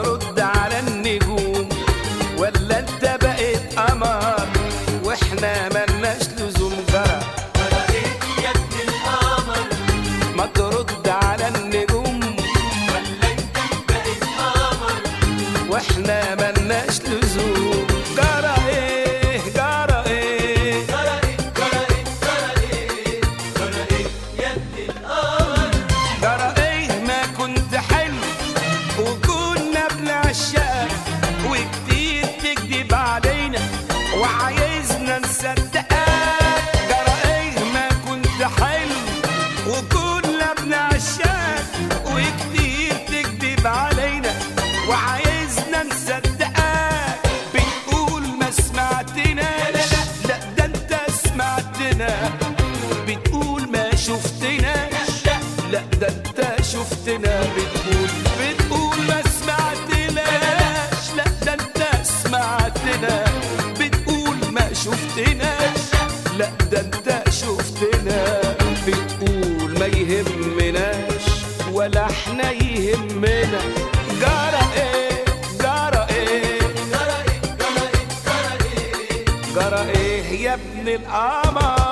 ترد على النجوم ولا انت بقيت قمر واحنا ملناش لزوم جرى يا ابن القمر ما ترد على النجوم ولا انت بقيت قمر واحنا ملناش لزوم جرى ايه جرى ايه جرى ايه جرى ايه جرى ايه جرى ايه يا ابن القمر جرى ايه ما كنت حلو وكنا بنعشقك وكتير تكذب علينا وعايزنا نصدقك جرى ايه ما كنت حلو وكنا بنعشقك وكتير تكذب علينا وعايزنا نصدقك بنقول ما سمعتناش لا ده انت سمعتنا بتقول ما شفتناش لا ده انت شفتنا بتقول بتقول ما سمعتناش لا ده انت سمعتنا بتقول ما شفتناش لا ده انت شفتنا بتقول ما يهمناش ولا احنا يهمنا جرى ايه جرى ايه جرى ايه جرى ايه جرى ايه جرى ايه يا ابن القمر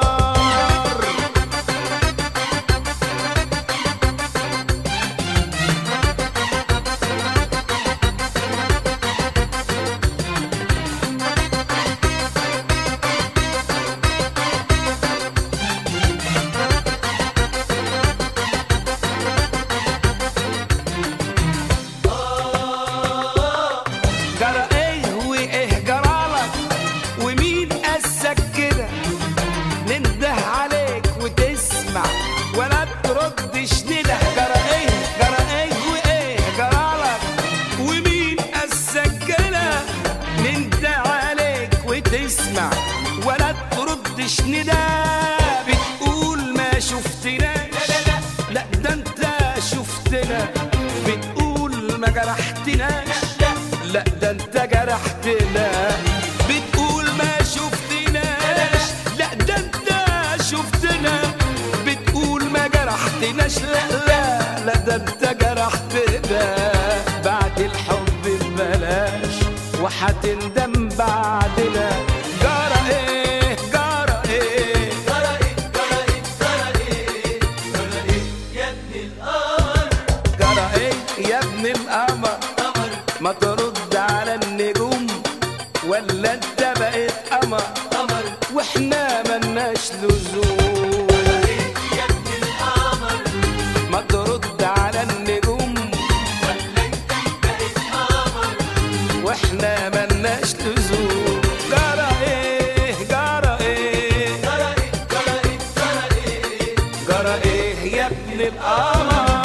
جرى ايه وايه جرالك ومين قاسك كده ننده عليك وتسمع ولا تردش نده جرى ايه جرى ايه وايه جرالك ومين قاسك كده ننده عليك وتسمع ولا تردش نده بتقول ما شفتناش لا ده انت شفتنا بتقول ما جرحتناش لا ده انت جرحتنا بتقول ما شفتناش لا ده انت شفتنا بتقول ما جرحتناش لا لا لا ده انت جرحتنا بعد الحب ببلاش وحتندم بعدنا جرى ايه جرى ايه جرى ايه جرى ايه جرى ايه جرى ايه يا ابن القمر جرى ايه يا ابن القمر قمر ما ترد على النجوم ولا انت بقيت قمر قمر واحنا ملناش لزوم يا ابن القمر ما ترد على النجوم ولا انت بقيت قمر واحنا ملناش لزوم جرى ايه جرى ايه جرى ايه جرى ايه جرى ايه جرى ايه يا ابن القمر